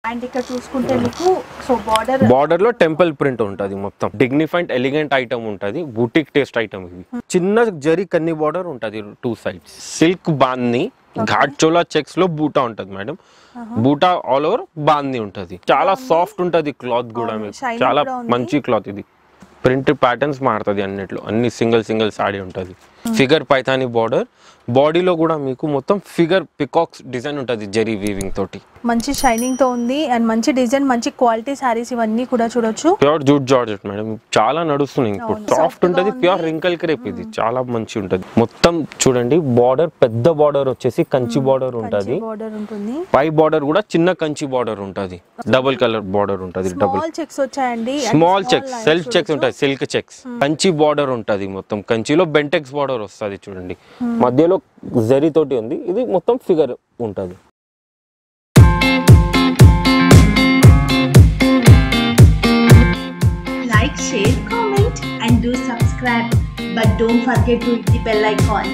And ఇక్కడ చూసుకుంటే మీకు సో బార్డర్ బార్డర్ లో టెంపుల్ ప్రింట్ ఉంటుంది మొత్తం డిగ్నిఫైడ్ ఎలిగెంట్ ఐటమ్ ఉంటుంది బూటిక్ టేస్ట్ ఐటమ్ ఇది చిన్న జరీ కన్ని బార్డర్ ఉంటుంది టూ సైడ్స్ సిల్క్ బాంది ఘాట్ చోలా చెక్స్ లో బూటా ఉంటుంది మేడం బూటా ఆల్ ఓవర్ బాంది ఉంటుంది చాలా సాఫ్ట్ ఉంటుంది క్లాత్ కూడా అవును, మీకు shiny చాలా కూడా ఉంది. మంచి క్లాత్ ఇది ప్రింట్ ప్యాటర్న్స్ మారుతుంది అన్నిట్లో అన్ని సింగిల్ సింగిల్ సాడీ ఉంటుంది ఫిగర్ పైతాని బార్డర్ బాడీలో కూడా మీకు మొత్తం ఫిగర్ పికాక్స్ డిజైన్ ఉంటుంది జరీ వీవింగ్ తోటి మంచి షైనింగ్ తో ఉంది అండ్ మంచి డిజైన్ మంచి క్వాలిటీ సారీస్ ఇవన్నీ కూడా చూడొచ్చు ప్యూర్ జూట్ జార్జెట్ మేడం చాలా నడుస్తుంది ఇప్పుడు అవును. సాఫ్ట్ Soft గా ఉంటుంది ఉంది. ప్యూర్ రింకల్ క్రేప్ ఇది చాలా మంచి ఉంటుంది మొత్తం చూడండి బార్డర్ పెద్ద బార్డర్ వచ్చేసి కంచి బార్డర్ ఉంటుంది బార్డర్ ఉంటుంది పై బార్డర్ కూడా చిన్న కంచి బార్డర్ ఉంటుంది డబుల్ కలర్ బార్డర్ ఉంటుంది డబుల్ స్మాల్ చెక్స్ వచ్చాయండి and small small checks lines self checks చూడొచ్చు. ఉంటాయి సిల్క్ చెక్స్ కంచి బార్డర్ ఉంటుంది మొత్తం కంచిలో బెంటెక్స్ బార్డర్ వస్తుంది చూడండి మధ్యలో జరీ తోటి ఉంది ఇది మొత్తం ఫిగర్ ఉంటుంది like, share, comment, and do subscribe. But don't forget to hit the bell icon.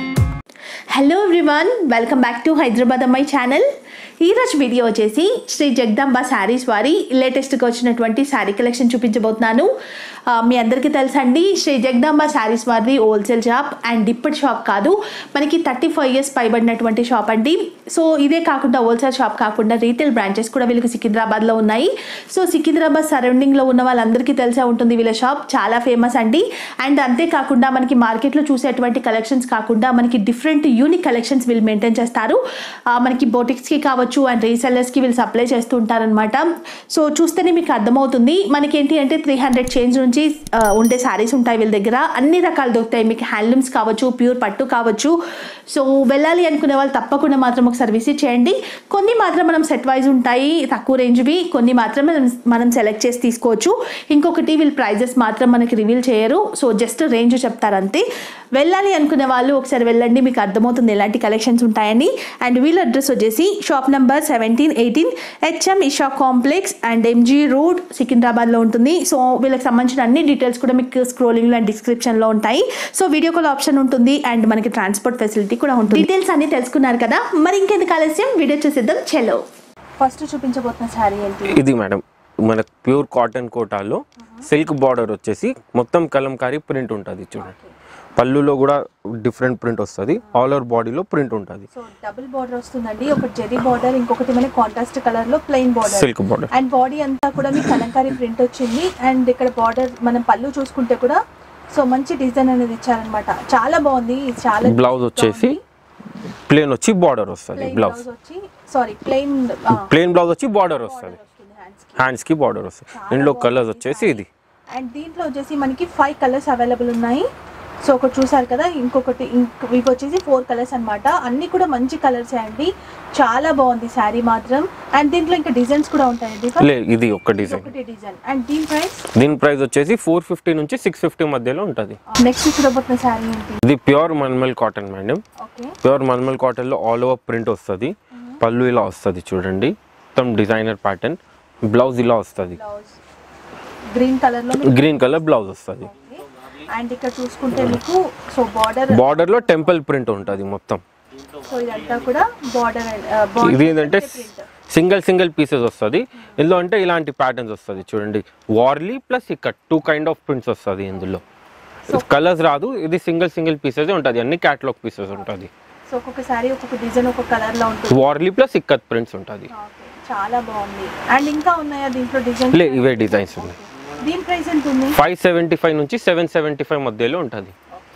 Hello everyone welcome back to Hyderabad అమ్మాయి ఛానల్ ఈరోజు వీడియో వచ్చేసి శ్రీ జగదాంబ శారీస్ వారి లేటెస్ట్గా వచ్చినటువంటి శారీ కలెక్షన్ చూపించబోతున్నాను ఆ, మీ అందరికీ తెలుసండి శ్రీ జగదాంబ శారీస్ వారిది హోల్సేల్ షాప్ అండ్ ఇప్పటి షాప్ కాదు మనకి థర్టీ ఫైవ్ ఇయర్స్ పైబడినటువంటి షాప్ అండి సో ఇదే కాకుండా హోల్సేల్ షాప్ కాకుండా రీటైల్ బ్రాంచెస్ కూడా వీళ్ళకి సికింద్రాబాద్లో ఉన్నాయి సో సికింద్రాబాద్ సరౌండింగ్లో ఉన్న వాళ్ళందరికీ తెలిసే ఉంటుంది వీళ్ళ షాప్ చాలా ఫేమస్ అండి అండ్ అంతేకాకుండా మనకి మార్కెట్లో చూసేటువంటి కలెక్షన్స్ కాకుండా మనకి డిఫరెంట్ యూనిక్ కలెక్షన్స్ వీళ్ళు మెయింటైన్ చేస్తారు ఆ, మనకి బోటిక్స్కి కావచ్చు అండ్ రీసెల్లర్స్కి వీళ్ళు సప్లై చేస్తూ ఉంటారనమాట సో చూస్తేనే మీకు అర్థమవుతుంది మనకి ఏంటి అంటే త్రీ హండ్రెడ్ చేంజ్ నుంచి ఆ, ఉండే శారీస్ ఉంటాయి వీళ్ళ దగ్గర అన్ని రకాలు దొరుకుతాయి మీకు హ్యాండ్లూమ్స్ కావచ్చు ప్యూర్ పట్టు కావచ్చు సో వెళ్ళాలి అనుకునే వాళ్ళు తప్పకుండా మాత్రం ఒకసారి విజిట్ చేయండి కొన్ని మాత్రం మనం సెట్ వైజ్ ఉంటాయి తక్కువ రేంజ్వి కొన్ని మాత్రం మనం మనం సెలెక్ట్ చేసి తీసుకోవచ్చు ఇంకొకటి వీళ్ళు ప్రైజెస్ మాత్రం మనకి రివీల్ చేయరు సో జస్ట్ రేంజ్ చెప్తారు అంతే వెళ్ళాలి అనుకునే వాళ్ళు ఒకసారి వెళ్ళండి మీకు అర్థమవుతుంది ఎలాంటి కలెక్షన్స్ ఉంటాయని అండ్ వీళ్ళ అడ్రస్ వచ్చేసి shop number seventeen eighteen HM Isha complex and MG road సికింద్రాబాద్లో ఉంటుంది సో వీళ్ళకి సంబంధించిన అన్ని డీటెయిల్స్ కూడా మీకు స్క్రోలింగ్లో అండ్ డిస్క్రిప్షన్లో ఉంటాయి సో వీడియో కాల్ ఆప్షన్ ఉంటుంది అండ్ మనకి ట్రాన్స్పోర్ట్ ఫెసిలిటీ కూడా ఉంటుంది డీటెయిల్స్ అన్ని తెలుసుకున్నారు కదా మరి ఇంకెందుకు ఆలస్యం వీడియో చూసేద్దాం చలో ఫస్ట్ చూపించబోతున్న శారీ ఏంటి ఇది మేడం మన ప్యూర్ కాటన్ కోటాలో సిల్క్ బార్డర్ వచ్చేసి మొత్తం కలంకారీ ప్రింట్ ఉంటుంది చూడండి పళ్ళులో కూడా డిఫరెంట్ ప్రింట్ వస్తుంది ఆల్ ఓవర్ బాడీలో ప్రింట్ ఉంటుంది సో డబుల్ బార్డర్ వస్తుందండి ఒకటి జెరీ బార్డర్ ఇంకొకటి మనకి కాంట్రాస్ట్ కలర్ లో plain border silk border and body అంతా కూడా మీకు కలంకారీ ప్రింట్ వచ్చింది అండ్ ఇక్కడ బార్డర్ మనం పళ్ళు చూసుకుంటే కూడా సో మంచి డిజైన్ అనేది ఇచ్చారనమాట చాలా బాగుంది ఇది చాలా బ్లౌజ్ వచ్చేసి ప్లేన్ వచ్చి బార్డర్ వస్తుంది ప్లెయిన్ బ్లౌజ్ బ్లౌజ్ వచ్చి సారీ ప్లెయిన్ ప్లెయిన్ బ్లౌజ్ వచ్చి బార్డర్ వస్తుంది హ్యాండ్స్ కి బార్డర్ వస్తుంది ఇందులో కలర్స్ వచ్చేసి ఇది అండ్ దీంట్లో వచ్చేసి మనకి ఫైవ్ కలర్స్ అవైలబుల్ ఉన్నాయి సో ఒకటి చూసారు కదా ఇంకొకటి ఇంక ఇవి వచ్చేసి ఫోర్ కలర్స్ అన్నమాట అన్ని కూడా మంచి కలర్స్ అండి చాలా బాగుంది శారీ మాత్రం అండ్ దీంట్లో ఇంకా డిజైన్స్ కూడా ఉంటాయండి లే ఇది ఒక డిజైన్ ఒకటి డిజైన్ అండ్ దీని ప్రైస్ దీని ప్రైస్ వచ్చేసి ఫోర్ ఫిఫ్టీ నుంచి సిక్స్ ఫిఫ్టీ మధ్యలో ఉంటుంది నెక్స్ట్ చూడబోతున్న శారీ ఏంటి ఇది pure mulmul cotton madam okay pure mulmul కాటన్లో ఆల్ ఓవర్ ప్రింట్ వస్తుంది పళ్ళు ఇలా వస్తుంది చూడండి మొత్తం డిజైనర్ ప్యాటర్న్ బ్లౌజ్ ఇలా వస్తుంది బ్లౌజ్ గ్రీన్ కలర్ లో గ్రీన్ కలర్ బ్లౌజ్ వస్తుంది అండ్ ఇక్కడ చూసుకుంటే మీకు సో బార్డర్ బార్డర్లో టెంపుల్ ప్రింట్ ఉంటుంది మొత్తం సో ఇదంతా కూడా బార్డర్ ఇది ఏంటంటే సింగిల్ సింగిల్ పీసెస్ వస్తుంది ఇందులో అంటే ఇలాంటి ప్యాటర్న్స్ వస్తుంది చూడండి వార్లీ ప్లస్ ఇక్కడ టూ కైండ్ ఆఫ్ ప్రింట్స్ వస్తుంది ఇందులో కలర్స్ రాదు ఇది సింగిల్ సింగిల్ పీసెస్ ఉంటుంది అన్ని క్యాటలాగ్ పీసెస్ ఉంటుంది సో ఒక్కొక్క శారీ ఒక్కొక్క డిజైన్ ఒక్కొక్క కలర్ లో ఉంటుంది వార్లీ ప్లస్ ఇక్కత్ ప్రింట్స్ ఉంటుంది Okay, చాలా బాగుంది అండ్ ఇంకా ఉన్నాయా దీంట్లో డిజైన్ లే ఇవే డిజైన్స్ ఉన్నాయి దీని ప్రైస్ ఎంత ఉంది ఫైవ్ సెవెంటీ ఫైవ్ నుంచి సెవెన్ సెవెంటీ ఫైవ్ మధ్యలో ఉంటుంది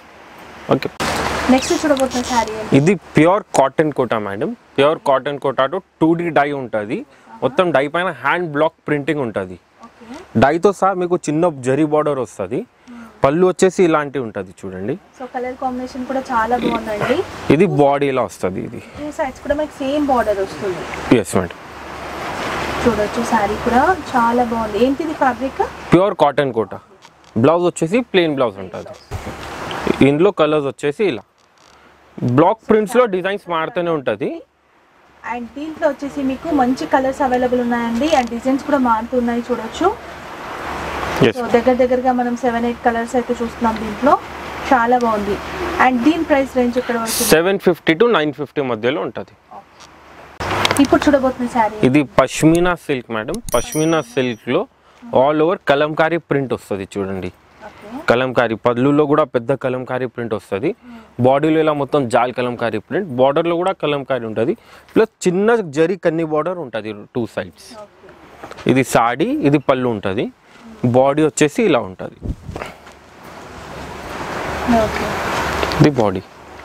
ఓకే నెక్స్ట్ చూడబోతున్న శారీ ఏంటి ఇది pure cotton Kota madam pure cotton కోటాతో టూ డీ డై ఉంటుంది మొత్తం డై పైన హ్యాండ్ బ్లాక్ ప్రింటింగ్ ఉంటుంది ఓకే డైతో సహా మీకు చిన్న జరీ బార్డర్ వస్తుంది పళ్ళు వచ్చేసి ఇలాంటివి ఉంటుంది చూడండి సో కలర్ కాంబినేషన్ కూడా చాలా బాగుందండి ఇది బాడీ ఇలా వస్తుంది ఇది టూ సైడ్స్ కూడా మనకి సేమ్ బార్డర్ వస్తుంది ఎస్ మేడం చూడొచ్చు శారీ కూడా చాలా బాగుంది ఏంటిది fabric pure cotton Kota blouse వచ్చేసి ప్లెయిన్ బ్లౌజ్ ఉంటుంది ఇందులో కలర్స్ వచ్చేసి ఇలా బ్లాక్ ప్రింట్స్లో డిజైన్స్ మారుతూనే ఉంటుంది అండ్ దీంట్లో వచ్చేసి మీకు మంచి కలర్స్ అవైలబుల్ ఉన్నాయండి అండ్ డిజైన్స్ కూడా మారుతున్నాయి చూడొచ్చు ఎస్ సో దగ్గర దగ్గరగా మనం సెవెన్ ఎయిట్ కలర్స్ అయితే చూస్తున్నాం దీంట్లో చాలా బాగుంది అండ్ దీని ప్రైస్ రేంజ్ ఇక్కడ వస్తుంది seven fifty to nine fifty మధ్యలో ఉంటుంది ఇప్పుడు చూడబోతున్న శారీ ఇది pashmina silk madam pashmina silk లో ఆల్ ఓవర్ కలంకారీ ప్రింట్ వస్తుంది చూడండి ఓకే కలంకారీ పళ్ళులో కూడా పెద్ద కలంకారీ ప్రింట్ వస్తుంది బాడీలో ఇలా మొత్తం జాల్ కలంకారీ ప్రింట్ బార్డర్లో కూడా కలంకారీ ఉంటుంది ప్లస్ చిన్న జరీ కన్ని బార్డర్ ఉంటుంది టూ సైడ్స్ ఇది సాడీ ఇది పళ్ళు ఉంటుంది బాడీ వచ్చేసి ఇలా ఉంటుంది ఓకే ఇది బాడీ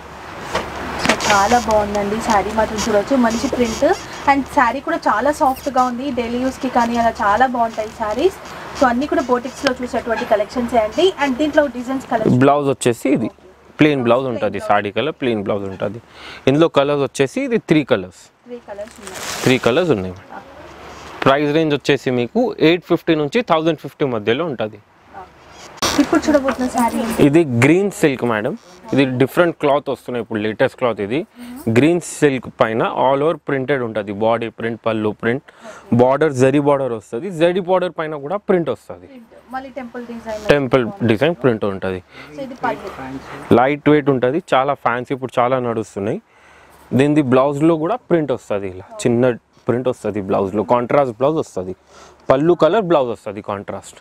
సో చాలా బాగుందండి శారీ మాత్రం చూడొచ్చు మంచి ప్రింట్ అండ్ శారీ కూడా చాలా సాఫ్ట్గా ఉంది డైలీ యూస్కి కానీ అలా చాలా బాగుంటాయి శారీస్ సో అన్నీ కూడా బోటిక్స్లో చూసేటువంటి కలెక్షన్స్ అండి అండ్ దీంట్లో డిజైన్స్ కలెక్షన్ బ్లౌజ్ వచ్చేసి ఇది ప్లెయిన్ బ్లౌజ్ ఉంటుంది సాడీ కలర్ ప్లెయిన్ బ్లౌజ్ ఉంటుంది ఇందులో కలర్స్ వచ్చేసి ఇది త్రీ కలర్స్ త్రీ కలర్స్ ఉన్నాయి త్రీ కలర్స్ ఉన్నాయి ప్రైస్ రేంజ్ వచ్చేసి మీకు ఎయిట్ ఫిఫ్టీ నుంచి థౌజండ్ ఫిఫ్టీ మధ్యలో ఉంటుంది ఇప్పుడు చూడబోతున్న శారీ ఇది గ్రీన్ సిల్క్ మేడం ఇది డిఫరెంట్ క్లాత్ వస్తున్నాయి ఇప్పుడు లేటెస్ట్ క్లాత్ ఇది గ్రీన్ సిల్క్ పైన ఆల్ ఓవర్ ప్రింటెడ్ ఉంటుంది బాడీ ప్రింట్ పళ్ళు ప్రింట్ బార్డర్ జరీ బార్డర్ వస్తుంది జరీ బార్డర్ పైన కూడా ప్రింట్ వస్తుంది మళ్ళీ temple design temple design print ఉంటుంది సో ఇది పళ్ళు లైట్ వెయిట్ ఉంటుంది చాలా ఫ్యాన్సీ ఇప్పుడు చాలా నడుస్తున్నాయి దీనిది బ్లౌజ్లో కూడా ప్రింట్ వస్తుంది ఇలా చిన్న ప్రింట్ వస్తుంది బ్లౌజ్లో కాంట్రాస్ట్ బ్లౌజ్ వస్తుంది పళ్ళు కలర్ బ్లౌజ్ వస్తుంది కాంట్రాస్ట్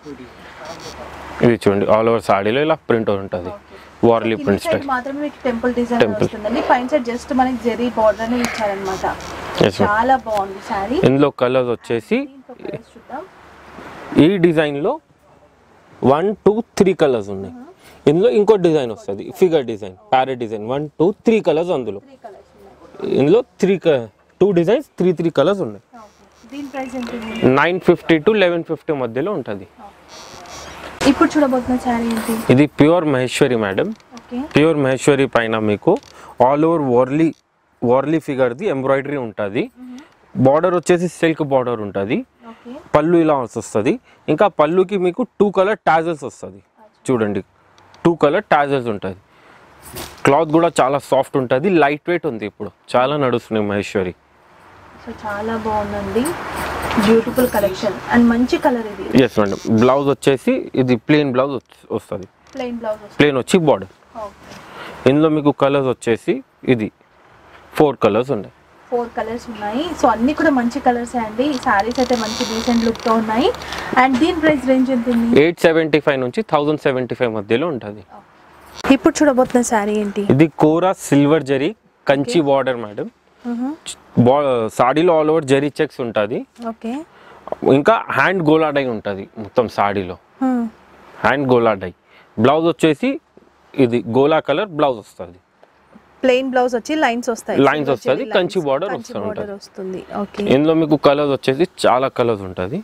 ఇది చూడండి ఆల్ ఓవర్ సాడీలో ఇలా ప్రింట్ ఉంటుంది వార్లీ కింది ప్రింట్ సైడ్ స్టైల్ మాత్రమే మీకు టెంపుల్ డిజైన్ Temple. వస్తుందండి పైన సైడ్ జస్ట్ మనకి జరీ బార్డర్ అనేది ఇచ్చారనమాట Yes, ma'am. చాలా బాగుంది శారీ ఇందులో కలర్స్ వచ్చేసి దీంట్లో ప్రైస్ చూద్దాం ఈ డిజైన్లో వన్ టూ త్రీ కలర్స్ ఉన్నాయి ఇందులో ఇంకో డిజైన్ వస్తుంది figure design parrot design one two three colours అందులో త్రీ కలర్స్ ఉన్నాయి ఇందులో three two designs three three colours ఉన్నాయి Okay. దీని ప్రైస్ ఎంత ఉంది nine fifty to eleven fifty మధ్యలో ఉంటుంది ఇప్పుడు చూడబోతున్న శారీ ఏంటి ఇది pure Maheshwari madam okay pure Maheshwari పైన మీకు ఆల్ ఓవర్ వార్లీ వార్లీ ఫిగర్ది ఎంబ్రాయిడరీ ఉంటుంది బార్డర్ వచ్చేసి సిల్క్ బార్డర్ ఉంటుంది ఓకే పళ్ళు ఇలా వస్తుంది ఇంకా పళ్ళుకి మీకు టూ కలర్ టాజల్స్ వస్తుంది చూడండి టూ కలర్ టాజల్స్ ఉంటుంది క్లాత్ కూడా చాలా సాఫ్ట్ ఉంటుంది లైట్ వెయిట్ ఉంది ఇప్పుడు చాలా నడుస్తున్నాయి మహేశ్వరి సో చాలా బాగుందండి బ్యూటిఫుల్ కలెక్షన్ అండ్ మంచి కలర్ ఇది ఎస్ మేడం బ్లౌజ్ వచ్చేసి ఇది ప్లెయిన్ బ్లౌజ్ వస్తుంది ప్లెయిన్ బ్లౌజ్ వస్తుంది ప్లెయిన్ వచ్చి బార్డర్ ఓకే ఇందులో మీకు కలర్స్ వచ్చేసి ఇది ఫోర్ కలర్స్ ఉన్నాయి ఫోర్ కలర్స్ ఉన్నాయి సో అన్ని కూడా మంచి కలర్స్ అండి ఈ సారీస్ అయితే మంచి డీసెంట్ లుక్ తో ఉన్నాయి అండ్ దీని ప్రైస్ రేంజ్ ఎంత ఉంది ఎయిట్ సెవెంటీ ఫైవ్ నుంచి థౌజండ్ సెవెంటీ ఫైవ్ మధ్యలో ఉంటుంది ఇప్పుడు చూడబోతున్న శారీ ఏంటి ఇది kora silver zari Kanchi border madam బా సాడీలో ఆల్ ఓవర్ జరీ చెక్స్ ఉంటుంది ఓకే ఇంకా హ్యాండ్ గోలాడై ఉంటుంది మొత్తం సాడీలో హ్యాండ్ గోలాడై బ్లౌజ్ వచ్చేసి ఇది గోలా కలర్ బ్లౌజ్ వస్తుంది ప్లెయిన్ బ్లౌజ్ వచ్చి లైన్స్ వస్తాయి Lines వస్తది, కంచి border కంచి వస్తూ border ఉంటది. వస్తుంది ఓకే ఇందులో మీకు కలర్స్ వచ్చేసి చాలా కలర్స్ ఉంటుంది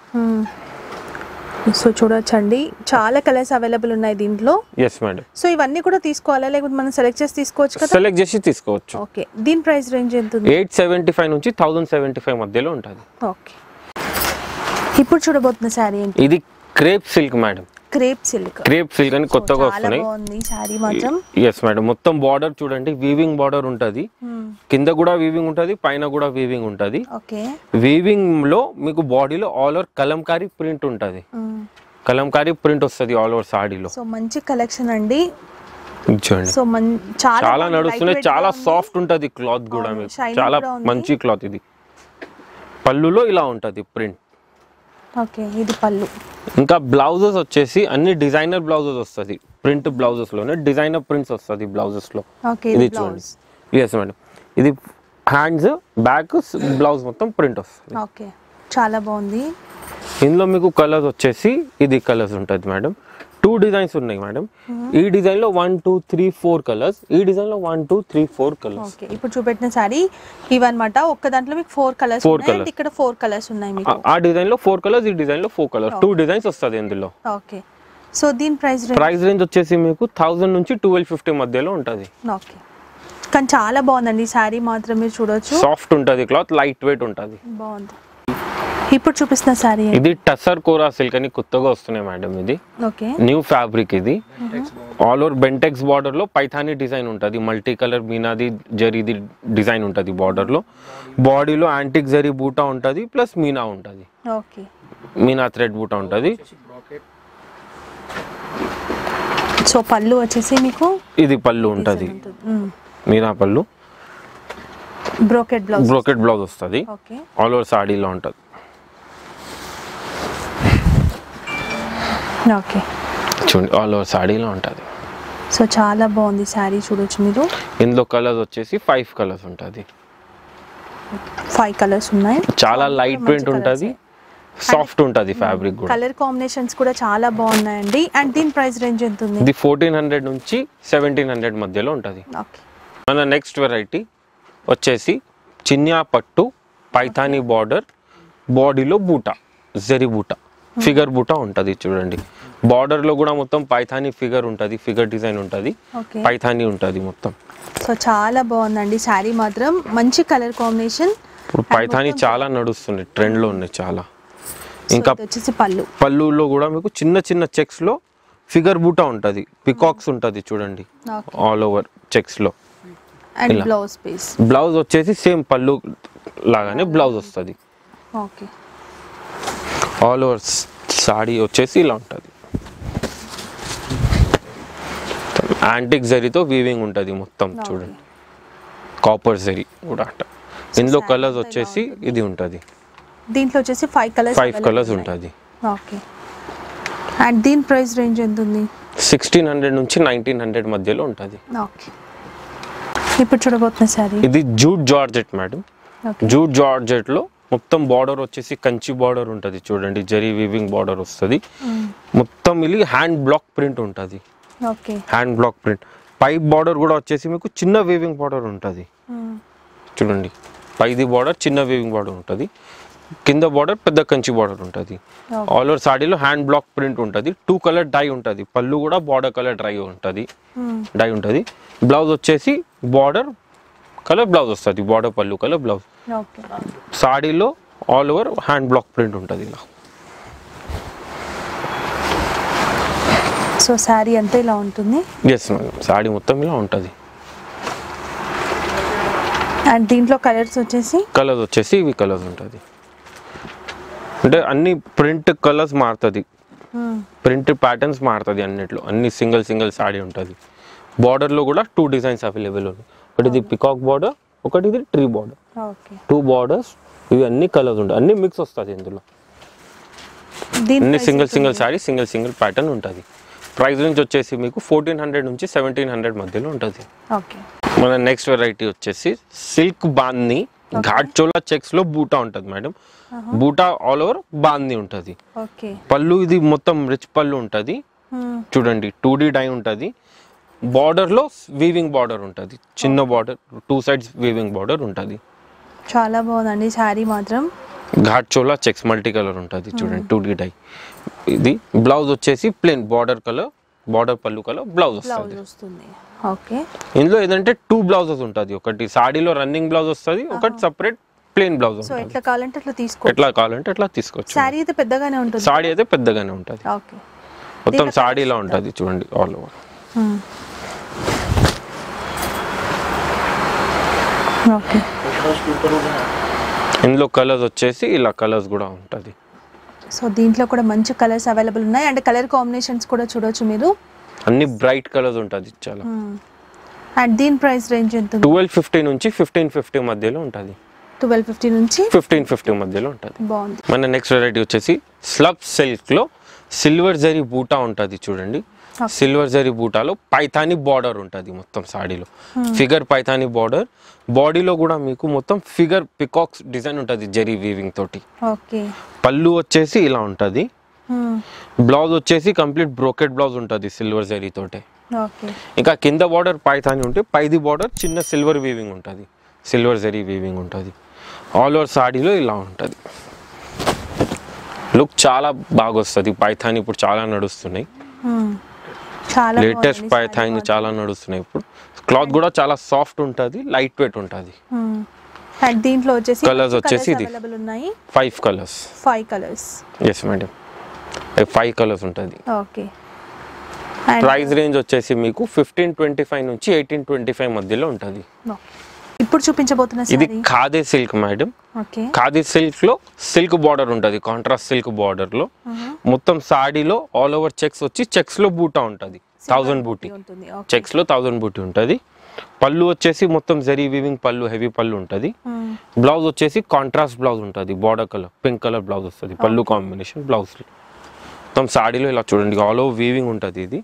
సో చూడొచ్చండి చాలా కలర్స్ అవైలబుల్ ఉన్నాయి దీంట్లో ఎస్ మేడం సో ఇవన్నీ కూడా తీసుకోవాలా లేకపోతే మనం సెలెక్ట్ చేసి తీసుకోవచ్చు కదా సెలెక్ట్ చేసి తీసుకోవచ్చు ఓకే దీని ప్రైస్ రేంజ్ ఎంత ఉంది ఎయిట్ సెవెంటీ ఫైవ్ నుంచి థౌజండ్ సెవెంటీ ఫైవ్ మధ్యలో ఉంటుంది ఓకే ఇప్పుడు చూడబోతున్న శారీ ఏంటి ఇది crepe silk madam crepe silk crepe silk అని కొత్తగా చాలా వస్తున్నాయి బాగుంది శారీ మాత్రం ఎస్ మేడం మొత్తం బార్డర్ చూడండి వీవింగ్ బార్డర్ ఉంటుంది కింద కూడా వీవింగ్ ఉంటుంది పైన కూడా వీవింగ్ ఉంటుంది ఓకే వీవింగ్ లో మీకు బాడీలో ఆల్ ఓవర్ కలంకారీ ప్రింట్ ఉంటుంది కలంకారీ ప్రింట్ వస్తుంది ఆల్ ఓవర్ సాడీలో సో మంచి కలెక్షన్ అండి చూడండి సో మన్ చాలా చాలా బాగుంది, నడుస్తున్నాయి lightweight చాలా గా ఉంది. సాఫ్ట్ ఉంటుంది క్లాత్ కూడా అవును, మీకు shiny చాలా కూడా ఉంది. మంచి క్లాత్ ఇది పళ్ళులో ఇలా ఉంటుంది ప్రింట్ ఓకే ఇది పళ్ళు ఇంకా బ్లౌజెస్ వచ్చేసి అన్ని డిజైనర్ బ్లౌజెస్ వస్తుంది ప్రింట్ బ్లౌజెస్ లోనే డిజైనర్ ప్రింట్స్ వస్తుంది బ్లౌజెస్ లో ఓకే ఇది ఇది చూడండి బ్లౌజ్ ఎస్ మేడం ఇది హ్యాండ్స్ బ్యాక్ బ్లౌజ్ మొత్తం ప్రింట్ వస్తుంది ఓకే చాలా బాగుంది ఇందులో మీకు కలర్స్ వచ్చేసి ఇది కలర్స్ ఉంటుంది మేడం టూ డిజైన్స్ ఉన్నాయి మేడం ఈ డిజైన్ లో one two three four colours ఈ డిజైన్ లో one two three four colours okay ఇప్పుడు చూపెట్టిన శారీ ఇవన్నమాట ఒక్క దాంట్లో మీకు ఫోర్ కలర్స్ Four ఉన్నాయి and colours. ఇక్కడ ఫోర్ కలర్స్ ఉన్నాయి మీకు ఆ డిజైన్ లో ఫోర్ కలర్స్ ఈ డిజైన్ లో ఫోర్ కలర్స్ టూ డిజైన్స్ వస్తుంది ఇందులో ఓకే సో దీని ప్రైస్ రేంజ్ ప్రైస్ రేంజ్ వచ్చేసి మీకు థౌసండ్ నుంచి ట్వెల్వ్ ఫిఫ్టీ మధ్యలో ఉంటుంది ఓకే కానీ చాలా బాగుందండి ఈ శారీ మాత్రం మీరు చూడొచ్చు సాఫ్ట్ ఉంటుంది క్లాత్ లైట్ వెయిట్ ఉంటుంది బాగుంది ఇప్పుడు చూపిస్తున్న శారీ ఇది టసర్ కోరా సిల్క్ అని కొత్తగా వస్తున్నాయి మేడం ఇది ఓకే న్యూ ఫ్యాబ్రిక్ ఇది ఆల్ ఓవర్ బెంటెక్స్ బార్డర్ లో పైథానీ డిజైన్ ఉంటుంది మల్టీ కలర్ మీనాది జరీది డిజైన్ ఉంటుంది బార్డర్ లో బాడీలో యాంటిక్ జరీ బూటా ఉంటుంది ప్లస్ మీనా ఉంటుంది ఓకే మీనా థ్రెడ్ బూటా ఉంటుంది సో పళ్ళు వచ్చేసి మీకు ఇది పళ్ళు ఉంటుంది ఉంటుంది. మ్మ్. మీనా పళ్ళు బ్రోకెట్ బ్లౌజ్ బ్రోకెట్ బ్లౌజ్ వస్తుంది ఓకే ఆల్ ఓవర్ సాడీలో ఉంటుంది ఓకే చూడండి ఆల్ ఓవర్ సాడీలో ఉంటుంది సో చాలా బాగుంది శారీ చూడొచ్చు మీరు ఇందులో కలర్స్ వచ్చేసి ఫైవ్ కలర్స్ ఉంటుంది ఫైవ్ కలర్స్ ఉన్నాయి చాలా లైట్ మంచి ప్రింట్ colours ఉంటుంది సాఫ్ట్ ఉంటుంది ఫ్యాబ్రిక్ కూడా కలర్ కాంబినేషన్స్ కూడా చాలా బాగున్నాయండి అండ్ దీని ప్రైస్ రేంజ్ ఎంత ఉంది ఇది ఫోర్టీన్ హండ్రెడ్ నుంచి సెవెంటీన్ హండ్రెడ్ మధ్యలో ఉంటుంది ఓకే మన నెక్స్ట్ వెరైటీ వచ్చేసి చిన్యా పట్టు పైథానీ బార్డర్ బాడీలో బూటా జరి బూటా ఫిగర్ బూటా ఉంటుంది చూడండి బార్డర్లో కూడా మొత్తం పైథానీ ఫిగర్ ఉంటుంది ఫిగర్ డిజైన్ ఉంటుంది ఓకే పైథానీ ఉంటుంది మొత్తం సో చాలా బాగుందండి శారీ మాత్రం మంచి కలర్ కాంబినేషన్ ఇప్పుడు పైథానీ చాలా నడుస్తుంది ట్రెండ్లో ఉన్నాయి చాలా ఇంకా వచ్చేసి పళ్ళు పళ్ళులో కూడా మీకు చిన్న చిన్న చెక్స్లో ఫిగర్ బూటా ఉంటుంది పికాక్స్ ఉంటుంది చూడండి ఓకే ఆల్ ఓవర్ చెక్స్లో అండ్ ఇలా. బ్లౌజ్ పీస్ బ్లౌజ్ వచ్చేసి సేమ్ పళ్ళు లాగానే బ్లౌజ్ వస్తుంది ఓకే ఆల్ ఓవర్ సాడీ వచ్చేసి ఇలా ఉంటుంది యాంటిక్ జరీతో వీవింగ్ ఉంటుంది మొత్తం చూడండి కాపర్ జరీ కూడా అంట ఇందులో saree కలర్స్ అంతా ఇలా వచ్చేసి ఇది ఉంటుంది దీంట్లో వచ్చేసి ఫైవ్ కలర్స్ ఫైవ్ కలర్స్ ఉంటుంది ఓకే అండ్ దీని ప్రైస్ రేంజ్ ఎంత ఉంది సిక్స్టీన్ హండ్రెడ్ నుంచి నైన్టీన్ హండ్రెడ్ మధ్యలో ఉంటుంది ఓకే ఇప్పుడు చూడబోతున్న శారీ ఇది jute georgette madam okay jute జార్జెట్లో మొత్తం బార్డర్ వచ్చేసి కంచి బార్డర్ ఉంటుంది చూడండి జరీ వీవింగ్ బార్డర్ వస్తుంది మొత్తం ఇది హ్యాండ్ బ్లాక్ ప్రింట్ ఉంటుంది okay hand block print pipe border కూడా వచ్చేసి మీకు చిన్న వీవింగ్ బార్డర్ ఉంటుంది చూడండి పైది బార్డర్ చిన్న వీవింగ్ బార్డర్ ఉంటుంది కింద బార్డర్ పెద్ద కంచి బార్డర్ ఉంటుంది Okay. ఆల్ ఓవర్ సాడీలో హ్యాండ్ బ్లాక్ ప్రింట్ ఉంటుంది టూ కలర్ డై ఉంటుంది పళ్ళు కూడా బార్డర్ కలర్ డ్రై ఉంటుంది డై ఉంటుంది బ్లౌజ్ వచ్చేసి బార్డర్ కలర్ బ్లౌజ్ వస్తుంది బార్డర్ పళ్ళు కలర్ బ్లౌజ్ ఓకే సాడీలో all over hand block print ఉంటుంది ఇలా సో శారీ అంతా ఇలా ఉంటుంది ఎస్ మేడం సాడీ మొత్తం ఇలా ఉంటుంది అండ్ దీంట్లో కలర్స్ వచ్చేసి కలర్స్ వచ్చేసి ఇవి కలర్స్ ఉంటుంది అంటే అన్ని ప్రింట్ కలర్స్ మారుతుంది ప్రింట్ ప్యాటర్న్స్ మారుతుంది అన్నిట్లో అన్ని సింగిల్ సింగిల్ సాడీ ఉంటుంది బార్డర్లో కూడా టూ డిజైన్స్ అవైలబుల్ ఉన్నాయి ఒకటి ఇది పికాక్ బార్డర్ ఒకటి ఇది tree border okay two borders ఇవి అన్ని కలర్స్ ఉంటాయి అన్ని మిక్స్ వస్తుంది ఇందులో దీని అన్ని price సింగిల్ ఎంత సింగిల్ ఉంది? సారీ సింగిల్ సింగిల్ ప్యాటర్న్ ఉంటుంది ప్రైస్ రేంజ్ వచ్చేసి మీకు ఫోర్టీన్ హండ్రెడ్ నుంచి సెవెంటీన్ హండ్రెడ్ మధ్యలో ఉంటుంది ఓకే మన నెక్స్ట్ వెరైటీ వచ్చేసి సిల్క్ బాంది ఘాట్ చోలా చెక్స్ లో బూటా ఉంటుంది మేడం బూటా ఆల్ ఓవర్ బాంది ఉంటుంది ఓకే పళ్ళు ఇది మొత్తం రిచ్ పళ్ళు ఉంటుంది చూడండి టూ డీ డై ఉంటుంది బార్డర్లో వీవింగ్ బార్డర్ ఉంటుంది చిన్న border two sides weaving border ఉంటుంది చాలా బాగుందండి శారీ మాత్రం Gharchola checks multi colour ఉంటుంది చూడండి టూ డీ డై ఇది బ్లౌజ్ వచ్చేసి ప్లెయిన్ బార్డర్ కలర్ బార్డర్ పళ్ళు కలర్ బ్లౌజ్ బ్లౌజ్ వస్తుంది వస్తుంది ఓకే ఇందులో ఏదంటే టూ బ్లౌజెస్ ఉంటుంది ఒకటి సాడీలో రన్నింగ్ బ్లౌజ్ వస్తుంది ఒకటి సపరేట్ ప్లెయిన్ బ్లౌజ్ సో ఉంటుంది ఎట్లా కావాలంటే అట్లా తీసుకో ఎట్లా కావాలంటే ఎట్లా తీసుకోవచ్చు శారీ అయితే పెద్దగానే ఉంటుంది సాడీ అయితే పెద్దగానే ఉంటుంది ఓకే మొత్తం దీంట్లో సాడీలా ఉంటుంది చూడండి ఆల్ ఓవర్ ఓకే ఇందులో కలర్స్ వచ్చేసి ఇలా కలర్స్ కూడా ఉంటుంది సో దీంట్లో కూడా మంచి కలర్స్ అవైలబుల్ ఉన్నాయి అండ్ కలర్ కాంబినేషన్స్ కూడా చూడొచ్చు మీరు అన్ని బ్రైట్ కలర్స్ ఉంటుంది చాలా అండ్ దీని ప్రైస్ రేంజ్ ఎంత ఉంది ట్వెల్వ్ ఫిఫ్టీ నుంచి ఫిఫ్టీన్ ఫిఫ్టీ మధ్యలో ఉంటుంది ట్వెల్వ్ ఫిఫ్టీ నుంచి ఫిఫ్టీన్ ఫిఫ్టీ మధ్యలో ఉంటుంది బాగుంది మన నెక్స్ట్ వెరైటీ వచ్చేసి స్లబ్ సిల్క్లో సిల్వర్ జరీ బూటా ఉంటుంది చూడండి సిల్వర్ జరీ బూటాలో పైథానీ బార్డర్ ఉంటుంది మొత్తం సాడీలో ఫిగర్ పైథానీ బార్డర్ బాడీలో కూడా మీకు మొత్తం ఫిగర్ పికాక్స్ డిజైన్ ఉంటుంది జరీ వీవింగ్ తోటి ఓకే పళ్ళు వచ్చేసి ఇలా ఉంటుంది బ్లౌజ్ వచ్చేసి కంప్లీట్ బ్రోకెట్ బ్లౌజ్ ఉంటుంది సిల్వర్ జరీ తోటే ఓకే ఇంకా కింద బార్డర్ పైథానీ ఉంటే పైది బార్డర్ చిన్న సిల్వర్ వీవింగ్ ఉంటుంది సిల్వర్ జరీ వీవింగ్ ఉంటుంది ఆల్ ఓవర్ సాడీలో ఇలా ఉంటుంది లుక్ చాలా బాగా వస్తుంది పైథాన్ ఇప్పుడు చాలా నడుస్తున్నాయి చాలా లేటెస్ట్ పైథాన్ చాలా నడుస్తున్నాయి ఇప్పుడు క్లాత్ కూడా చాలా సాఫ్ట్ ఉంటుంది లైట్ వెయిట్ ఉంటుంది అండ్ దీంట్లో వచ్చేసి Colours వచ్చేసి ఇది. అవైలబుల్ ఉన్నాయి five colours five colours yes madam five colours ఉంటుంది ఓకే అండ్ ప్రైస్ రేంజ్ వచ్చేసి మీకు ఫిఫ్టీన్ ట్వంటీ ఫైవ్ నుంచి ఎయిటీన్ ట్వంటీ ఫైవ్ మధ్యలో ఉంటుంది ఇప్పుడు చూపించబోతున్న ఇది sari khadi silk madam okay khadi silk లో సిల్క్ బార్డర్ ఉంటుంది కాంట్రాస్ట్ సిల్క్ బార్డర్ లో మొత్తం సాడీలో ఆల్ ఓవర్ చెక్స్ వచ్చి చెక్స్ లో బూటా ఉంటుంది థౌజండ్ బూటీ ఉంటుంది చెక్స్ లో థౌజండ్ బూటీ ఉంటుంది పళ్ళు వచ్చేసి మొత్తం జరీ వీవింగ్ పళ్ళు హెవీ పళ్ళు ఉంటుంది బ్లౌజ్ వచ్చేసి కాంట్రాస్ట్ బ్లౌజ్ ఉంటుంది border colour pink colour blouse వస్తుంది పళ్ళు కాంబినేషన్ బ్లౌజ్ మొత్తం సాడీలో ఇలా చూడండి ఆల్ ఓవర్ వీవింగ్ ఉంటుంది ఇది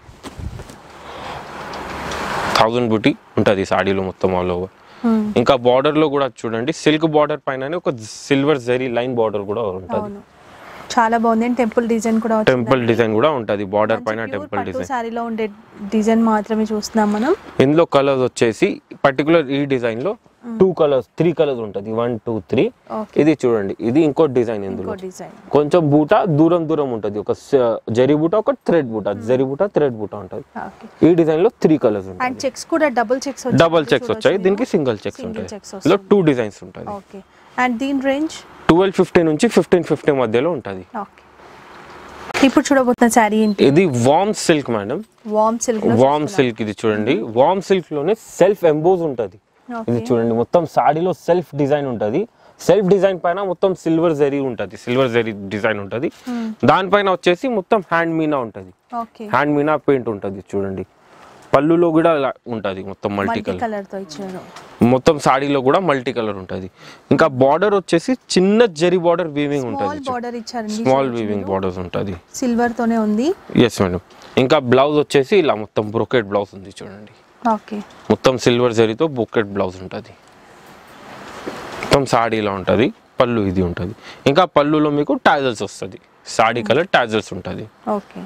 థౌజండ్ బుటీ ఉంటుంది సాడీలో మొత్తం ఆల్ ఓవర్ ఇంకా బార్డర్ లో కూడా చూడండి సిల్క్ బార్డర్ పైన ఒక సిల్వర్ జరీ లైన్ బార్డర్ కూడా ఉంటుంది అవును చాలా బాగుంది టెంపుల్ డిజైన్ కూడా వచ్చింది. టెంపుల్ డిజైన్ కూడా ఉంటుంది బార్డర్ పైన మంచి pure టెంపుల్ పట్టు డిజైన్ శారీలో ఉండే డిజైన్ మాత్రమే చూస్తున్నాం మనం ఇందులో కలర్స్ వచ్చేసి పర్టికులర్ ఈ డిజైన్ లో టూ కలర్స్ త్రీ కలర్స్ ఉంటుంది వన్ టూ త్రీ ఓకే ఇది చూడండి ఇది ఇంకో డిజైన్ ఇంకో ఇందులో డిజైన్ కొంచెం బూట దూరం దూరం ఉంటుంది ఒక స- జరీ బూట ఒక థ్రెడ్ బూట జరీ బూట థ్రెడ్ బూట ఉంటుంది ఓకే ఈ డిజైన్ లో త్రీ కలర్స్ ఉంటాయి అండ్ చెక్స్ కూడా డబుల్ చెక్స్ డబల్ చెక్స్ వచ్చాయి దీనికి సింగిల్ చెక్స్ Single ఉంటాయి checks ఇందులో టూ డిజైన్స్ ఉంటుంది ఓకే అండ్ దీని రేంజ్ ట్వెల్వ్ ఫిఫ్టీ నుంచి ఫిఫ్టీన్ ఫిఫ్టీ మధ్యలో ఉంటుంది ఓకే ఇప్పుడు చూడబోతున్న శారీ ఏంటి ఇది warm silk madam warm silk warm silk ఇది చూడండి వామ్ సిల్క్ లోనే సెల్ఫ్ ఎంబోజ్ ఉంటుంది ఇది చూడండి మొత్తం సాడీలో సెల్ఫ్ డిజైన్ ఉంటుంది సెల్ఫ్ డిజైన్ పైన మొత్తం సిల్వర్ జరీ ఉంటుంది సిల్వర్ జరీ డిజైన్ ఉంటుంది దానిపైన వచ్చేసి మొత్తం హ్యాండ్ మీనా ఉంటుంది ఓకే హ్యాండ్ మీనా పెయింట్ ఉంటుంది చూడండి పళ్ళులో కూడా ఇలా ఉంటుంది మొత్తం మల్టీ మల్టీ కలర్ కలర్ తో ఇచ్చారు మొత్తం సాడీలో కూడా మల్టీ కలర్ ఉంటుంది ఇంకా బార్డర్ వచ్చేసి చిన్న జరీ బార్డర్ వీవింగ్ స్మాల్ ఉంటుంది బార్డర్ ఇచ్చారండి స్మాల్ వీవింగ్ బార్డర్స్ ఉంటుంది సిల్వర్ తోనే ఉంది ఎస్ మేడం ఇంకా బ్లౌజ్ వచ్చేసి ఇలా మొత్తం బ్రోకెట్ బ్లౌజ్ ఉంది చూడండి ఓకే మొత్తం సిల్వర్ జరీతో బొకెట్ బ్లౌజ్ ఉంటుంది మొత్తం సాడీ ఇలా ఉంటుంది పళ్ళు ఇది ఉంటుంది ఇంకా పళ్ళులో మీకు టాజల్స్ వస్తుంది సాడీ కలర్ టాజల్స్ ఉంటుంది ఓకే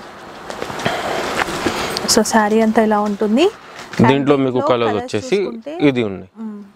సో శారీ అంతా ఇలా ఉంటుంది దీంట్లో మీకు దీంట్లో కలర్ colours వచ్చేసి చూసుకుంటే- ఇది ఉన్నాయి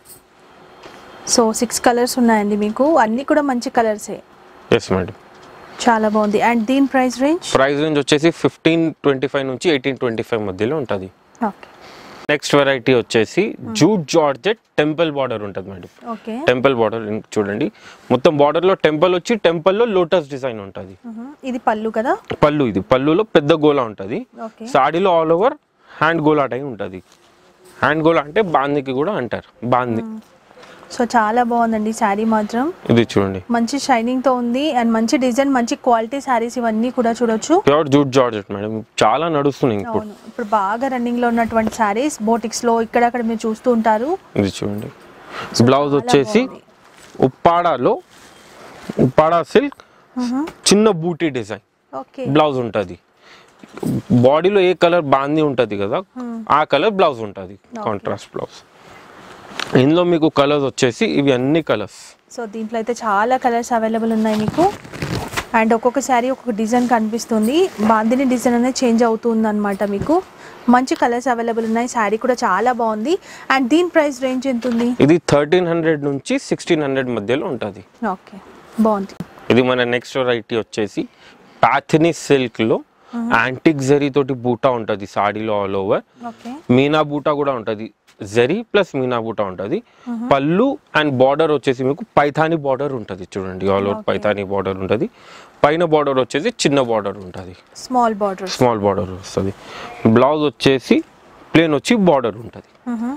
సో సిక్స్ కలర్స్ ఉన్నాయండి మీకు అన్ని కూడా మంచి కలర్సే ఎస్ మేడం చాలా బాగుంది అండ్ దీని ప్రైస్ రేంజ్ ప్రైస్ రేంజ్ వచ్చేసి ఫిఫ్టీన్ ట్వంటీ ఫైవ్ నుంచి ఎయిటీన్ ట్వంటీ ఫైవ్ మధ్యలో ఉంటుంది ఓకే నెక్స్ట్ వెరైటీ వచ్చేసి జూట్ జార్జెట్ టెంపుల్ బార్డర్ ఉంటుంది మేడం ఓకే టెంపుల్ బార్డర్ చూడండి మొత్తం బార్డర్ లో టెంపుల్ వచ్చి టెంపుల్ లో లోటస్ డిజైన్ ఉంటుంది ఇది పళ్ళు కదా పళ్ళు ఇది పళ్ళులో పెద్ద గోలా ఉంటుంది ఓకే సాడీలో ఆల్ ఓవర్ హ్యాండ్ గోలా టైం ఉంటుంది హ్యాండ్ గోలా అంటే బాందికి కూడా అంటారు బాంది సో చాలా బాగుందండి శారీ మాత్రం ఇది చూడండి మంచి షైనింగ్ తో ఉంది అండ్ మంచి డిజైన్ మంచి క్వాలిటీ శారీస్ ఇవన్నీ కూడా చూడొచ్చు ప్యూర్ జూట్ జార్జెట్ మేడం చాలా నడుస్తున్నాయి ఇప్పుడు అవును ఇప్పుడు బాగా రన్నింగ్ లో ఉన్నటువంటి శారీస్ బోటిక్స్ లో ఇక్కడక్కడ మీరు చూస్తూ ఉంటారు ఇది చూడండి బ్లౌజ్ వచ్చేసి ఉప్పాడాలో ఉప్పాడా సిల్క్ చిన్న బూటీ డిజైన్ ఓకే బ్లౌజ్ ఉంటుంది బాడీలో ఏ కలర్ బాంది ఉంటుంది కదా ఆ కలర్ బ్లౌజ్ ఉంటుంది కాంట్రాస్ట్ బ్లౌజ్ ఇందులో మీకు కలర్స్ వచ్చేసి ఇవి అన్ని కలర్స్ సో దీంట్లో అయితే చాలా కలర్స్ అవైలబుల్ ఉన్నాయి మీకు అండ్ ఒక్కొక్క శారీ ఒక్కొక్క డిజైన్ కనిపిస్తుంది బాందిని డిజైన్ అనేది చేంజ్ అవుతుంది అనమాట మీకు మంచి కలర్స్ అవైలబుల్ ఉన్నాయి శారీ కూడా చాలా బాగుంది అండ్ దీని ప్రైస్ రేంజ్ ఎంత ఉంది ఇది థర్టీన్ హండ్రెడ్ నుంచి సిక్స్టీన్ హండ్రెడ్ మధ్యలో ఉంటుంది ఓకే బాగుంది ఇది మన నెక్స్ట్ వెరైటీ వచ్చేసి పాథిని సిల్క్ లో యాంటిక్ జరీ తోటి బూటా ఉంటుంది సాడీలో ఆల్ ఓవర్ ఓకే మీనా బూటా కూడా ఉంటుంది జరీ ప్లస్ మీనా బూటా ఉంటుంది పళ్ళు అండ్ బార్డర్ వచ్చేసి మీకు పైథాని బార్డర్ ఉంటుంది చూడండి ఆల్ ఓవర్ పైథాని బార్డర్ ఉంటుంది పైన బార్డర్ వచ్చేసి చిన్న బార్డర్ ఉంటుంది స్మాల్ బార్డర్ స్మాల్ బార్డర్ వస్తుంది బ్లౌజ్ వచ్చేసి ప్లేన్ వచ్చి బార్డర్ ఉంటుంది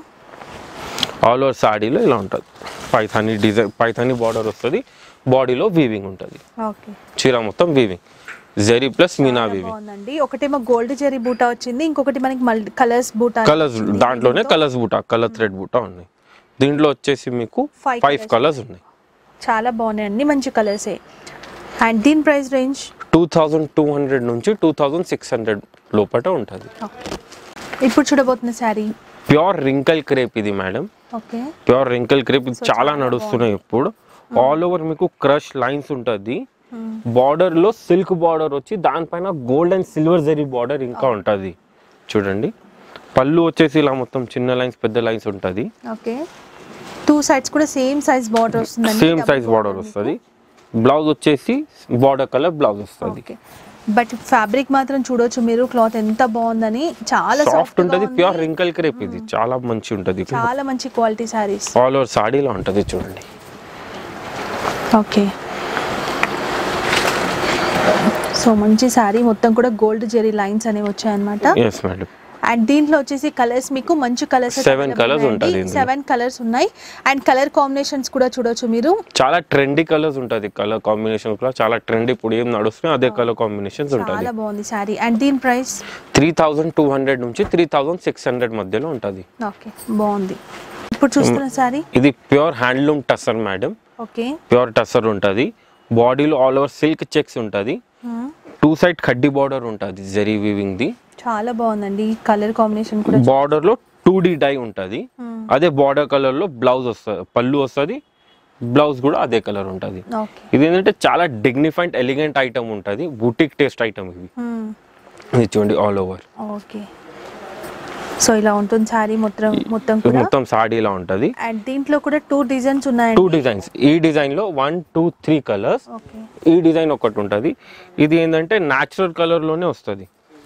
ఆల్ ఓవర్ సాడీలో ఇలా ఉంటుంది పైథాని డిజైన్ పైథాని బార్డర్ వస్తుంది బాడీలో వీవింగ్ ఉంటుంది ఓకే చీర మొత్తం వీవింగ్ జరీ ప్లస్ మీనా వీవింగ్ బాగుందండి ఒకటేమో గోల్డ్ జెరీ బూటా వచ్చింది ఇంకొకటి మనకి మల్టీ కలర్స్ బూటా కలర్స్ దాంట్లోనే కలర్స్ బూటా కలర్ థ్రెడ్ బూటా ఉన్నాయి దీంట్లో వచ్చేసి మీకు Five ఫైవ్ కలర్స్ ఉన్నాయి చాలా బాగున్నాయి అన్ని మంచి కలర్సే అండ్ దీని price range two thousand two hundred నుంచి టూ థౌజండ్ సిక్స్ హండ్రెడ్ లోపల ఉంటుంది ఇప్పుడు చూడబోతున్న శారీ ప్యూర్ రింకల్ క్రేప్ ఇది madam okay pure wrinkle crepe ఇది చాలా నడుస్తున్నాయి ఇప్పుడు ఆల్ ఓవర్ మీకు క్రష్ లైన్స్ ఉంటుంది బార్డర్ లో సిల్క్ బార్డర్ వచ్చి దానిపైన gold and silver zari border ఇంకా ఉంటుంది చూడండి పళ్ళు వచ్చేసి ఇలా మొత్తం చిన్న లైన్స్ పెద్ద లైన్స్ ఉంటుంది ఓకే టూ సైడ్స్ కూడా సేమ్ సైజ్ బార్డర్ వస్తుందండి సేమ్ సైజ్ బార్డర్ వస్తుంది బ్లౌజ్ వచ్చేసి బార్డర్ కలర్ బ్లౌజ్ వస్తుంది ఓకే బట్ ఫ్యాబ్రిక్ మాత్రం చూడొచ్చు మీరు క్లాత్ ఎంత బాగుందని చాలా సాఫ్ట్ సాఫ్ట్ ఉంటుంది ప్యూర్ రింకల్ క్రేప్ ఇది చాలా మంచి ఉంటుంది చాలా మంచి క్వాలిటీ శారీస్ ఆల్ ఓవర్ సాడీలో ఉంటుంది చూడండి ఓకే సో మంచి శారీ మొత్తం కూడా గోల్డ్ జెరీ లైన్స్ అనేవి వచ్చాయన్నమాట ఎస్ మేడం అండ్ దీంట్లో వచ్చేసి కలర్స్ మీకు మంచి కలర్స్ Seven colours ఉంటది ఇందులో. సెవెన్ కలర్స్ ఉన్నాయి అండ్ కలర్ కాంబినేషన్స్ కూడా చూడొచ్చు మీరు చాలా ట్రెండీ కలర్స్ ఉంటుంది కలర్ కాంబినేషన్ కూడా చాలా ట్రెండీ ఇప్పుడు ఏం నడుస్తున్నాయి అదే కలర్ కాంబినేషన్స్ ఉంటుంది చాలా బాగుంది శారీ అండ్ దీని price three thousand two hundred నుంచి త్రీ థౌజండ్ సిక్స్ హండ్రెడ్ మధ్యలో ఉంటుంది ఓకే బాగుంది ఇప్పుడు చూస్తున్న శారీ ఇది pure handloom tussar madam okay pure tussar ఉంటుంది బాడీలో ఆల్ ఓవర్ సిల్క్ చెక్స్ ఉంటుంది టూ సైడ్ కడ్డీ బార్డర్ ఉంటుంది జరీ వీవింగ్ ది చాలా బాగుందండి ఈ కలర్ కాంబినేషన్ కూడా బార్డర్ లో టూ డి డై ఉంటుంది అదే బార్డర్ కలర్ లో బ్లౌజ్ వస్తుంది పళ్ళు వస్తుంది బ్లౌజ్ కూడా అదే కలర్ ఉంటుంది ఓకే ఇది ఏంటంటే చాలా డిగ్నిఫైడ్ ఎలిగెంట్ ఐటమ్ ఉంటుంది బూటిక్ టేస్ట్ ఐటమ్ ఇది ఇది చూడండి ఆల్ ఓవర్ ఓకే సో ఇలా ఉంటుంది శారీ మొత్తం మొత్తం కూడా మొత్తం సాడీలా ఉంటుంది అండ్ దీంట్లో కూడా టూ డిజైన్స్ టూ ఉన్నాయండి డిజైన్స్ ఈ డిజైన్ లో one two three colours okay ఈ డిజైన్ ఒకటి ఉంటుంది ఇది ఏంటంటే న్యాచురల్ కలర్ లోనే వస్తుంది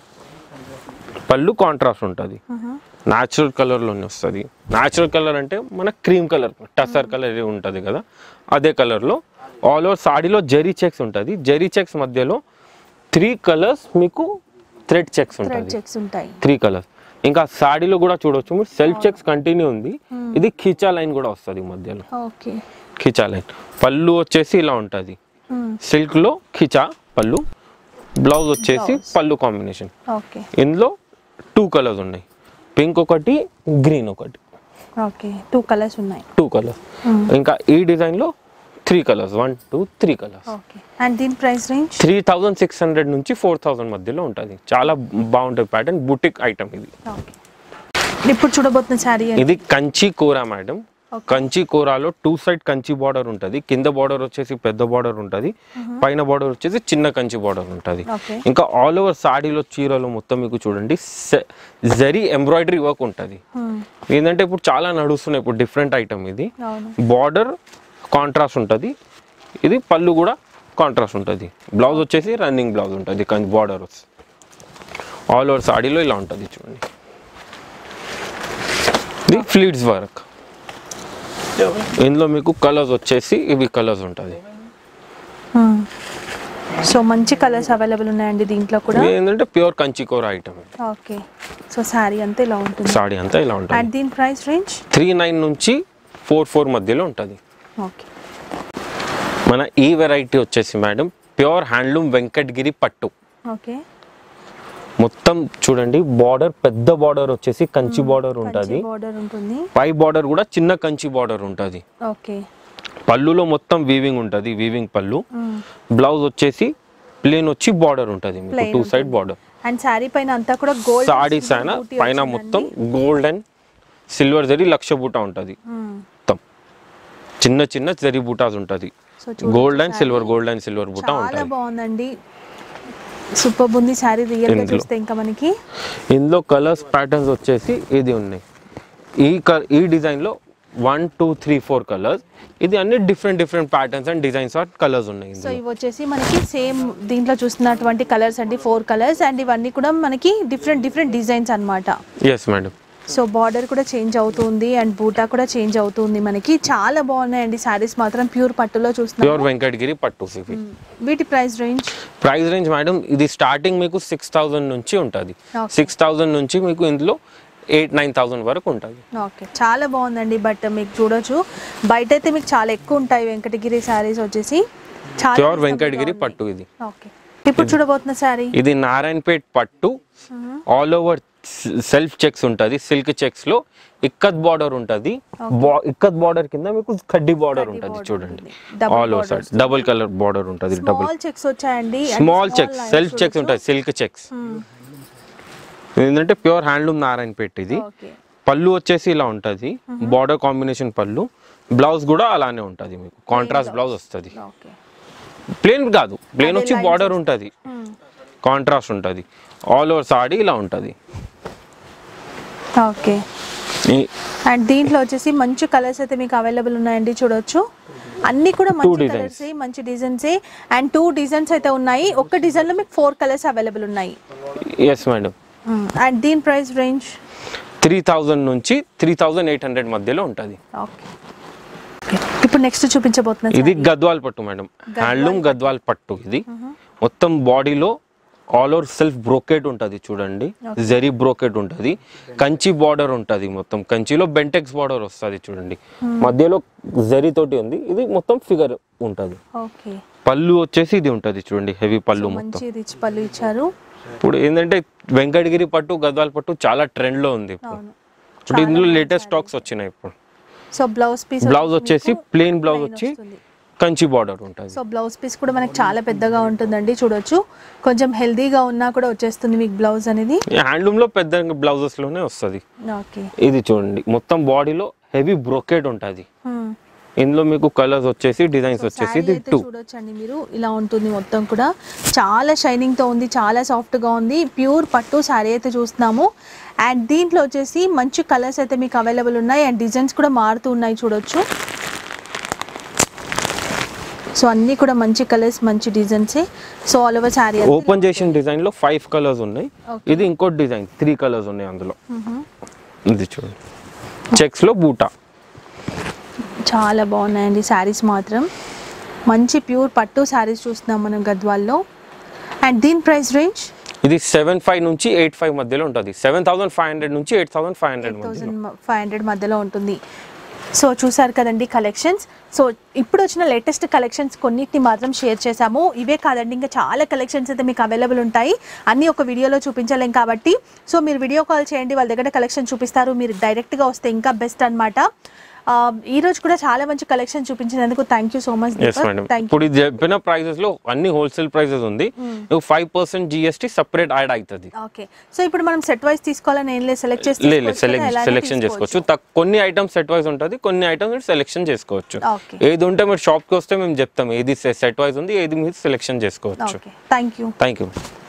పళ్ళు కాంట్రాస్ట్ ఉంటుంది న్యాచురల్ కలర్ లోనే వస్తుంది న్యాచురల్ కలర్ అంటే మన క్రీమ్ కలర్ టసర్ కలర్ ఉంటుంది కదా అదే కలర్ లో ఆల్ ఓవర్ సాడీలో జెరీ చెక్స్ ఉంటుంది జెరీ చెక్స్ మధ్యలో త్రీ కలర్స్ మీకు థ్రెడ్ చెక్స్ థ్రెడ్ ఉంటుంది చెక్స్ ఉంటాయి త్రీ కలర్స్ ఇంకా సాడీలో కూడా చూడొచ్చు మీరు సెల్ఫ్ చెక్స్ కంటిన్యూ ఉంది ఇది ఖిచా లైన్ కూడా వస్తుంది మధ్యలో ఓకే ఖిచా లైన్ పళ్ళు వచ్చేసి ఇలా ఉంటుంది సిల్క్ లో ఖిచా పళ్ళు బ్లౌజ్ వచ్చేసి పళ్ళు కాంబినేషన్ ఓకే ఇందులో టూ కలర్స్ ఉన్నాయి పింక్ ఒకటి గ్రీన్ ఒకటి ఓకే టూ కలర్స్ ఉన్నాయి టూ కలర్స్ ఇంకా ఈ డిజైన్ లో three colours one two three colours okay and దీని price range three thousand six hundred నుంచి ఫోర్ థౌజండ్ మధ్యలో ఉంటుంది చాలా బాగుంటుంది ప్యాటర్న్ బుటిక్ ఐటమ్ ఇది ఓకే ఇప్పుడు చూడబోతున్న శారీ ఇది కంచి కూర మేడం కంచి కూరలో టూ సైడ్ కంచి బార్డర్ ఉంటుంది కింద బార్డర్ వచ్చేసి పెద్ద బార్డర్ ఉంటుంది పైన బార్డర్ వచ్చేసి చిన్న కంచి బార్డర్ ఉంటుంది ఓకే ఇంకా ఆల్ ఓవర్ సాడీలో చీరలో మొత్తం మీకు చూడండి సె- జరీ ఎంబ్రాయిడరీ వర్క్ ఉంటుంది ఏంటంటే ఇప్పుడు చాలా నడుస్తున్నాయి ఇప్పుడు డిఫరెంట్ ఐటమ్ ఇది అవును బార్డర్ కాంట్రాస్ట్ ఉంటుంది ఇది పళ్ళు కూడా కాంట్రాస్ట్ ఉంటుంది బ్లౌజ్ వచ్చేసి రన్నింగ్ బ్లౌజ్ ఉంటుంది కానీ బార్డర్ వచ్చి ఆల్ ఓవర్ సాడీలో ఇలా ఉంటుంది చూడండి ఇది ఫ్లీట్స్ వర్క్ ఇందులో మీకు కలర్స్ వచ్చేసి ఇవి కలర్స్ ఉంటుంది సో మంచి కలర్స్ అవైలబుల్ ఉన్నాయండి దీంట్లో కూడా ఇది ఏంటంటే ప్యూర్ కంచి కూర ఐటమ్ ఓకే సో శారీ అంతా ఇలా ఉంటుంది సాడీ అంతా ఇలా ఉంటుంది అండ్ దీని ప్రైస్ రేంజ్ త్రీ నైన్ నుంచి ఫోర్ ఫోర్ మధ్యలో ఉంటుంది ఓకే మన ఈ వెరైటీ వచ్చేసి మేడం ప్యూర్ హ్యాండ్లూమ్ వెంకటగిరి పట్టు ఓకే మొత్తం చూడండి బార్డర్ పెద్ద బార్డర్ వచ్చేసి కంచి బార్డర్ ఉంటుంది బార్డర్ ఉంటుంది పై బార్డర్ కూడా చిన్న కంచి బార్డర్ ఉంటుంది ఓకే పళ్ళులో మొత్తం వీవింగ్ ఉంటుంది వీవింగ్ పళ్ళు బ్లౌజ్ వచ్చేసి ప్లేన్ వచ్చి బార్డర్ ఉంటుంది మీకు Plain two side border and sari పైన అంతా కూడా గోల్డ్ సాడీస్ అయినా పైన మొత్తం గోల్డ్ అండ్ సిల్వర్ జరీ లక్ష బూట ఉంటుంది మొత్తం చిన్న చిన్న జరీ బూటాస్ ఉంటుంది so gold and silver gold and silver బూట చాలా ఉంటుంది బాగుందండి సూపర్ ఉంది శారీ రియల్ గా ఇందులో. చూస్తే ఇంకా మనకి ఇందులో కలర్స్ ప్యాటర్న్స్ వచ్చేసి ఇది ఉన్నాయి ఈ క- ఈ డిజైన్ లో one two three four colours ఇది అన్ని different different patterns and designs or colours ఉన్నాయి సో ఇందులో ఇవి వచ్చేసి మనకి సేమ్ దీంట్లో చూస్తున్నటువంటి కలర్స్ అండి ఫోర్ కలర్స్ అండ్ ఇవన్నీ కూడా మనకి డిఫరెంట్ డిఫరెంట్ డిజైన్స్ అన్నమాట ఎస్ మేడం సో బార్డర్ కూడా చేంజ్ అవుతుంది అండ్ బూటా కూడా చేంజ్ అవుతుంది మనకి చాలా బాగున్నాయండి శారీస్ మాత్రం ప్యూర్ పట్టులో చూస్తున్నాం ప్యూర్ వెంకటగిరి పట్టు ఇవి వీటి price range price range madam ఇది స్టార్టింగ్ మీకు సిక్స్ థౌజండ్ నుంచి ఉంటుంది Okay. సిక్స్ థౌజండ్ నుంచి మీకు ఇందులో ఎయిట్ నైన్ థౌజండ్ వరకు ఉంటుంది ఓకే చాలా బాగుందండి బట్ మీకు చూడొచ్చు బయట అయితే మీకు చాలా ఎక్కువ ఉంటాయి వెంకటగిరి శారీస్ వచ్చేసి చాలా ప్యూర్ reasonable వెంకటగిరి గా పట్టు ఇది ఉన్నాయి. ఓకే ఇప్పుడు చూడబోతున్న శారీ ఇది నారాయణపేట్ పట్టు ఆల్ ఓవర్ సెల్ఫ్ చెక్స్ ఉంటుంది సిల్క్ చెక్స్ లో ఇక్కత్ బార్డర్ ఉంటుంది ఇక్కత్ బార్డర్ కింద మీకు కడ్డీ బార్డర్ ఉంటుంది చూడండి Double all over side double colour border ఉంటుంది డబుల్ స్మాల్ చెక్స్ వచ్చాయండి and small small checks lines self checks చూడొచ్చు. ఉంటాయి సిల్క్ చెక్స్ ఏంటంటే ప్యూర్ హ్యాండ్లూమ్ నారాయణపేట్ ఇది ఓకే పళ్ళు వచ్చేసి ఇలా ఉంటుంది బార్డర్ కాంబినేషన్ పళ్ళు బ్లౌజ్ కూడా అలానే ఉంటుంది మీకు కాంట్రాస్ట్ బ్లౌజ్ వస్తుంది ఓకే ప్లేన్ కాదు ప్లేన్ వచ్చి బార్డర్ ఉంటుంది కాంట్రాస్ట్ ఉంటుంది ఆల్ ఓవర్ సాడీ ఇలా ఉంటుంది ఓకే అండ్ దీంట్లో వచ్చేసి మంచి కలర్స్ అయితే మీకు అవైలబుల్ ఉన్నాయండి చూడొచ్చు అన్ని కూడా మంచి designs. కలర్స్ మంచి డిజైన్స్ అండ్ టూ డిజైన్స్ అయితే ఉన్నాయి ఒక్క డిజైన్ లో మీకు ఫోర్ కలర్స్ అవైలబుల్ ఉన్నాయి ఎస్ మేడం అండ్ దీని ప్రైస్ రేంజ్ త్రీ థౌజండ్ నుంచి త్రీ థౌజండ్ ఎయిట్ హండ్రెడ్ మధ్యలో ఉంటుంది ఓకే ఇప్పుడు నెక్స్ట్ చూపించబోతున్నా ఇది గద్వాల్ పట్టు మేడం హ్యాండ్లూమ్ గద్వాల్ పట్టు ఇది మొత్తం బాడీలో ఆల్ ఓవర్ సెల్ఫ్ బ్రోకెట్ ఉంటుంది చూడండి జెరీ బ్రోకెట్ ఉంటుంది కంచి బార్డర్ ఉంటుంది మొత్తం కంచిలో బెంటెక్స్ బార్డర్ వస్తుంది చూడండి మధ్యలో జరీ తోటి ఉంది ఇది మొత్తం ఫిగర్ ఉంటుంది ఓకే పళ్ళు వచ్చేసి ఇది ఉంటుంది చూడండి హెవీ పళ్ళు మొత్తం మంచి రిచ్ పళ్ళు ఇచ్చారు ఇప్పుడు ఏంటంటే వెంకటగిరి పట్టు గద్వాల పట్టు చాలా ట్రెండ్ లో ఉంది ఇప్పుడు అవును ఇప్పుడు ఇందులో లేటెస్ట్ స్టాక్స్ వచ్చినాయి ఇప్పుడు సో బ్లౌజ్ పీస్ బ్లౌజ్ వచ్చేసి ప్లెయిన్ బ్లౌజ్ వచ్చి కంచి బార్డర్ ఉంటుంది సో బ్లౌజ్ పీస్ కూడా మనకి చాలా పెద్దగా ఉంటుందండి చూడొచ్చు కొంచెం హెల్దీగా ఉన్నా కూడా వచ్చేస్తుంది మీకు బ్లౌజ్ అనేది హ్యాండ్లూమ్ లో పెద్ద బ్లౌజెస్ లోనే వస్తుంది ఓకే ఇది చూడండి మొత్తం బాడీలో హెవీ బ్రోకెట్ ఉంటుంది ఇందులో మీకు కలర్స్ వచ్చేసి డిజైన్స్ వచ్చేసి ఇది టూ చూడొచ్చండి మీరు ఇలా ఉంటుంది మొత్తం కూడా చాలా షైనింగ్ తో ఉంది చాలా సాఫ్ట్ గా ఉంది ప్యూర్ పట్టు శారీ అయితే చూస్తున్నాము అండ్ దీంట్లో వచ్చేసి మంచి కలర్స్ అయితే మీకు అవైలబుల్ ఉన్నాయి అండ్ డిజైన్స్ కూడా మారుతూ ఉన్నాయి చూడొచ్చు సో అన్నీ కూడా మంచి కలర్స్ మంచి డిజైన్సే so all over sari open చేసిన డిజైన్ లో ఫైవ్ కలర్స్ ఉన్నాయి ఇది ఇంకోటి డిజైన్ త్రీ కలర్స్ ఉన్నాయి అందులో ఇది చూడండి చెక్స్ లో బూటా చాలా బాగున్నాయండి శారీస్ మాత్రం మంచి ప్యూర్ పట్టు శారీస్ చూస్తున్నాం మనం గద్వాల్లో అండ్ దీని ప్రైస్ రేంజ్ ఇది సెవెన్ ఫైవ్ నుంచి ఎయిట్ ఫైవ్ మధ్యలో ఉంటుంది సెవెన్ థౌసండ్ ఫైవ్ హండ్రెడ్ నుంచి ఎయిట్ థౌసండ్ ఫైవ్ హండ్రెడ్ మధ్యలో థౌసండ్ ఫైవ్ హండ్రెడ్ మధ్యలో ఉంటుంది సో చూసారు కదండి కలెక్షన్స్ సో ఇప్పుడు వచ్చిన లేటెస్ట్ కలెక్షన్స్ కొన్నిటిని మాత్రం షేర్ చేశాము ఇవే కాదండి ఇంకా చాలా కలెక్షన్స్ అయితే మీకు అవైలబుల్ ఉంటాయి అన్నీ ఒక వీడియోలో చూపించలేం కాబట్టి సో మీరు వీడియో కాల్ చేయండి వాళ్ళ దగ్గర కలెక్షన్ చూపిస్తారు మీరు డైరెక్ట్గా వస్తే ఇంకా బెస్ట్ అనమాట ఈ రోజు కూడా చాలా మంచి కలెక్షన్ చూపించినందుకు thank you so much yes madam thank ఇప్పుడు ఇది చెప్పిన ప్రైజెస్ లో అన్ని హోల్సేల్ ప్రైజెస్ ఉంది five percent GST separate add అవుతుంది ఓకే సో ఇప్పుడు మనం సెట్ వైస్ తీసుకోవాలని ఏం లేదు సెలెక్ట్ చేసి లేదు తీసుకోవచ్చు కదా, సెలెక్ట్ ఎలాగైనా సెలెక్షన్ చేసుకోవచ్చు తక్- కొన్ని ఐటమ్స్ సెట్ వైజ్ ఉంటుంది కొన్ని ఐటమ్స్ సెలెక్షన్ చేసుకోవచ్చు ఓకే ఏది ఉంటే మీరు షాప్కి వస్తే మేము చెప్తాం ఏది సెట్ వైజ్ ఉంది ఏది మీరు సెలెక్షన్ చేసుకోవచ్చు okay thank you thank you